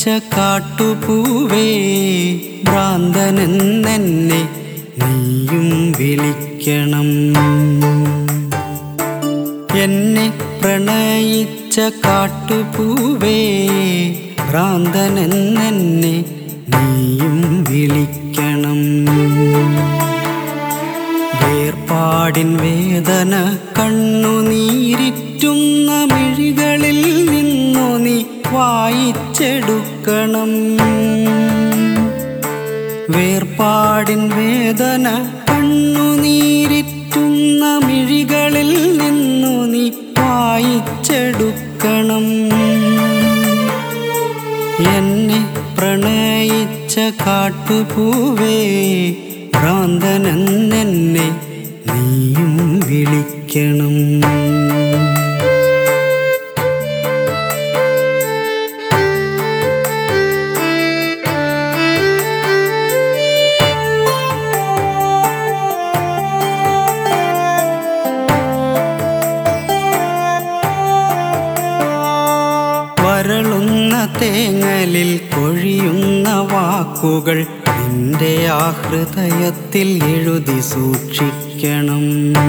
കാട്ടുപൂവേ ഭ്രാന്തനെന്നെന്നെ നീയും വിളിക്കണം എന്നെ പ്രണയിച്ച കാട്ടുപൂവേ ഭ്രാന്തനെന്നെന്നെ നീയും വിളിക്കണം വേർപാടിൻ വേദന കണ്ണുനീരിറ്റുന്ന മിഴികളിൽ നിന്നു നീ വായിച്ചെടുക്കണം വേർപാടിൻ വേദന കണ്ണുനീരിറ്റുന്ന മിഴികളിൽ നിന്നു നീ വായിച്ചെടുക്കണം എന്നെ പ്രണയിച്ച കാട്ടുപൂവേ ഭ്രാന്തനെന്നെ നീയും വിളിക്കണം വരളുന്ന തേങ്ങലിൽ കൊഴിയുന്ന വാക്കുകൾ നിന്റെ ആ ഹൃദയത്തിൽ എഴുതി സൂക്ഷിക്കണം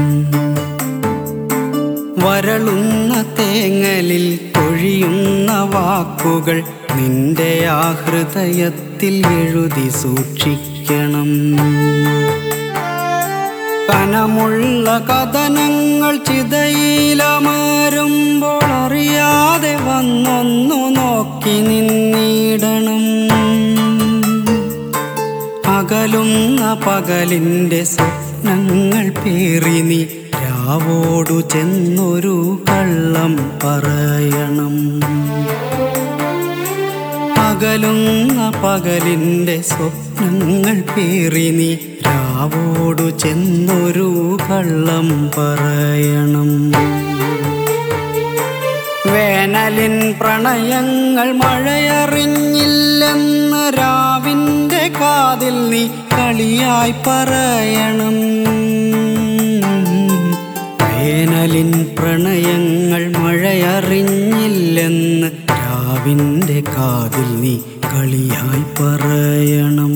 വരളുന്ന തേങ്ങലിൽ കൊഴിയുന്ന വാക്കുകൾ നിന്റെ ആ ഹൃദയത്തിൽ എഴുതി സൂക്ഷിക്കണം കനമുള്ള കഥനങ്ങൾ ചിതയിലമരുമ്പോൾ അറിയാതെ വന്നൊന്നു നോക്കി നിന്നിടണം അകലുന്ന പകലിൻ്റെ സ്വപ്നങ്ങൾ പേറി നീ രാവോടു ചെന്നൊരു കള്ളം പറയണം അകലുന്ന പകലിൻ്റെ സ്വപ്നങ്ങൾ പേറി നീ രാവോടു ചെന്നൊരു കള്ളം പറയണം വേനലിൻ പ്രണയങ്ങൾ മഴയറിഞ്ഞില്ലെന്ന് രാവിൻ്റെ കാതിൽ നീ കളിയായി പറയണം വേനലിൻ പ്രണയങ്ങൾ മഴയറിഞ്ഞില്ലെന്ന് രാവിൻ്റെ കാതിൽ നീ കളിയായി പറയണം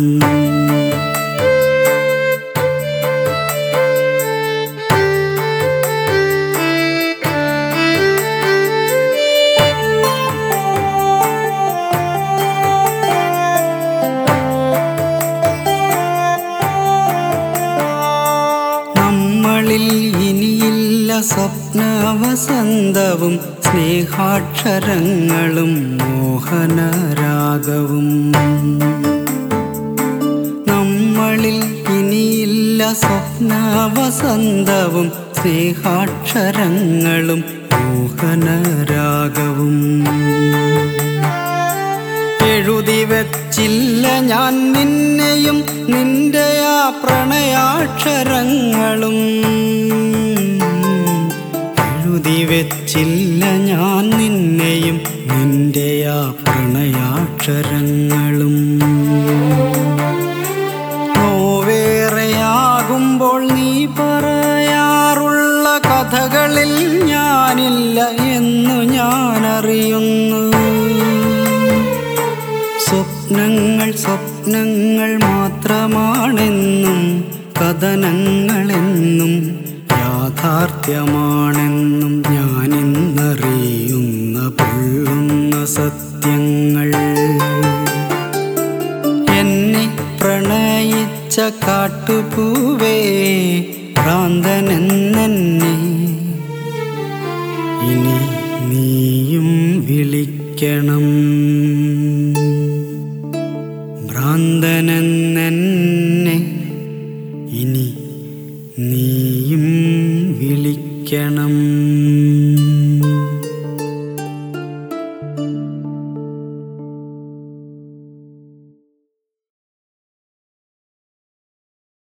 നമ്മളിൽ ഇനിയില്ല സ്വപ്നവസന്തവും സ്നേഹാക്ഷരങ്ങളും മോഹനരാഗവും നമ്മളിൽ ഇനിയില്ല സ്വപ്നവസന്തവും സ്നേഹാക്ഷരങ്ങളും മോഹനരാഗവും എഴുതി വെച്ചില്ല ഞാൻ നിന്നെയും നിന്റെ ആ പ്രണയാക്ഷരങ്ങളും എഴുതി വെച്ചില്ല ഞാൻ നിന്നെയും നിന്റെ ആ പ്രണയാക്ഷരങ്ങളും നോവേറെയാകുമ്പോൾ നീ പറയാറുള്ള കഥകളിൽ ഞാനില്ല എന്നു ഞാൻ അറിയുന്നു സ്വപ്നങ്ങൾ സ്വപ്നങ്ങൾ മാത്രമാണെന്നും കഥനങ്ങളെന്നും യാഥാർത്ഥ്യമാണെന്നും ഞാനിന്നറിയുന്ന പൊള്ളുന്ന സത്യങ്ങൾ എന്നെ പ്രണയിച്ച കാട്ടുപൂവേ ഭ്രാന്തനെന്നെ ഇനി നീയും വിളിക്കണം ഭ്രാന്തനെന്നെ ഇനി നീയും വിളിക്കണം